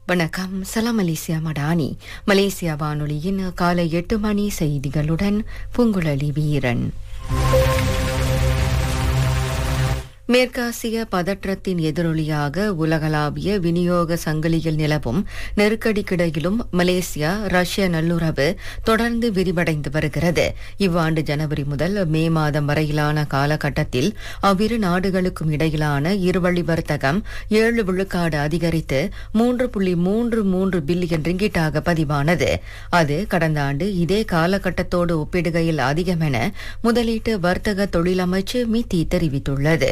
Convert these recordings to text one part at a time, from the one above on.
வணக்கம் சலாம் Malaysia Madani Malaysia வானொலியின் காலை எட்டு மணி செய்திகளுடன் பூங்குழலி வீரன் மேற்காசிய பதற்றத்தின் எதிரொலியாக உலகளாவிய விநியோக சங்கிலியில் நிலவும் நெருக்கடிக்கிடையிலும் மலேசியா ரஷ்ய நல்லுறவு தொடர்ந்து விரிவடைந்து வருகிறது இவ்வாண்டு ஜனவரி முதல் மே மாதம் வரையிலான காலகட்டத்தில் அவ்விரு நாடுகளுக்கும் இடையிலான இருவழி வர்த்தகம் ஏழு விழுக்காடு அதிகரித்து மூன்று புள்ளி மூன்று மூன்று பில்லியன் ரிங்கிட்டாக பதிவானது அது கடந்த ஆண்டு இதே காலகட்டத்தோடு ஒப்பிடுகையில் அதிகம் என முதலீட்டு வர்த்தக தொழிலமைச்சு மித்தி தெரிவித்துள்ளது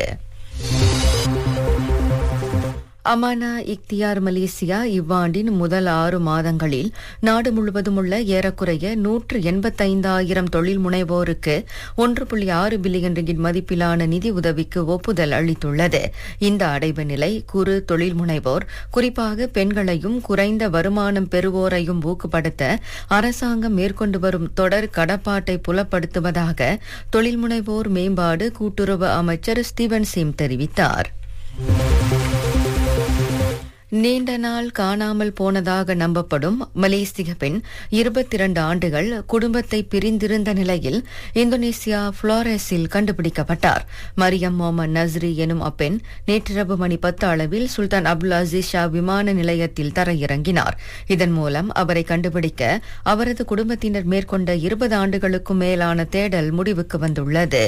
அமானா இக்தியார் மலேசியா இவ்வாண்டின் முதல் ஆறு மாதங்களில் நாடு முழுவதும் உள்ள ஏறக்குறைய நூற்று எண்பத்தைந்தாயிரம் தொழில் முனைவோருக்கு ஒன்று புள்ளி ஆறு பில்லியன் ரிங்கிட் மதிப்பிலான நிதி உதவிக்கு ஒப்புதல் அளித்துள்ளது இந்த அடைவு நிலை குறு தொழில் முனைவோர் குறிப்பாக பெண்களையும் குறைந்த வருமானம் பெறுவோரையும் ஊக்கப்படுத்த அரசாங்கம் மேற்கொண்டு வரும் தொடர் கடப்பாட்டை புலப்படுத்துவதாக தொழில் முனைவோர் மேம்பாடு கூட்டுறவு அமைச்சர் ஸ்டீவன் சிம் தெரிவித்தார் நீண்ட நாள் காணாமல் போனதாக நம்பப்படும் மலேசிய பெண் இருபத்தி இரண்டு ஆண்டுகள் குடும்பத்தை பிரிந்திருந்த நிலையில் இந்தோனேசியா புளோரஸில் கண்டுபிடிக்கப்பட்டார் மரியம் மொஹமத் நஸ்ரி எனும் அப்பெண் நேற்றிரவு மணி பத்து அளவில் சுல்தான் அப்துல் அசீஸ் ஷா விமான நிலையத்தில் தரையிறங்கினார் இதன் மூலம் அவரை கண்டுபிடிக்க அவரது குடும்பத்தினர் மேற்கொண்ட இருபது ஆண்டுகளுக்கும் மேலான தேடல் முடிவுக்கு வந்துள்ளது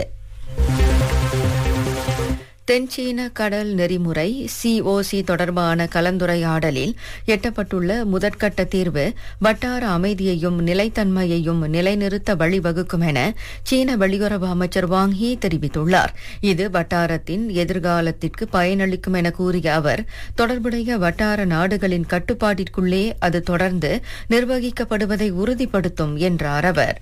தென்சீன கடல் நெறிமுறை சிஓசி தொடர்பான கலந்துரையாடலில் எட்டப்பட்டுள்ள முதற்கட்ட தீர்வு வட்டார அமைதியையும் நிலைத்தன்மையையும் நிலைநிறுத்த வழிவகுக்கும் என சீன வெளியுறவு அமைச்சர் வாங் ஹீ தெரிவித்துள்ளார் இது வட்டாரத்தின் எதிர்காலத்திற்கு பயனளிக்கும் என கூறிய அவர் தொடர்புடைய வட்டார நாடுகளின் கட்டுப்பாட்டிற்குள்ளே அது தொடர்ந்து நிர்வகிக்கப்படுவதை உறுதிப்படுத்தும் என்றார் அவர்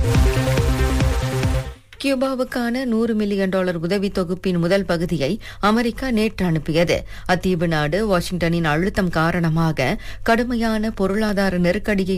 கியூபாவுக்கான நூறு மில்லியன் டாலர் உதவி தொகுப்பின் முதல் பகுதியை அமெரிக்கா நேற்று அனுப்பியது அத்தீவு நாடு வாஷிங்டனின் அழுத்தம் காரணமாக கடுமையான பொருளாதார நெருக்கடியை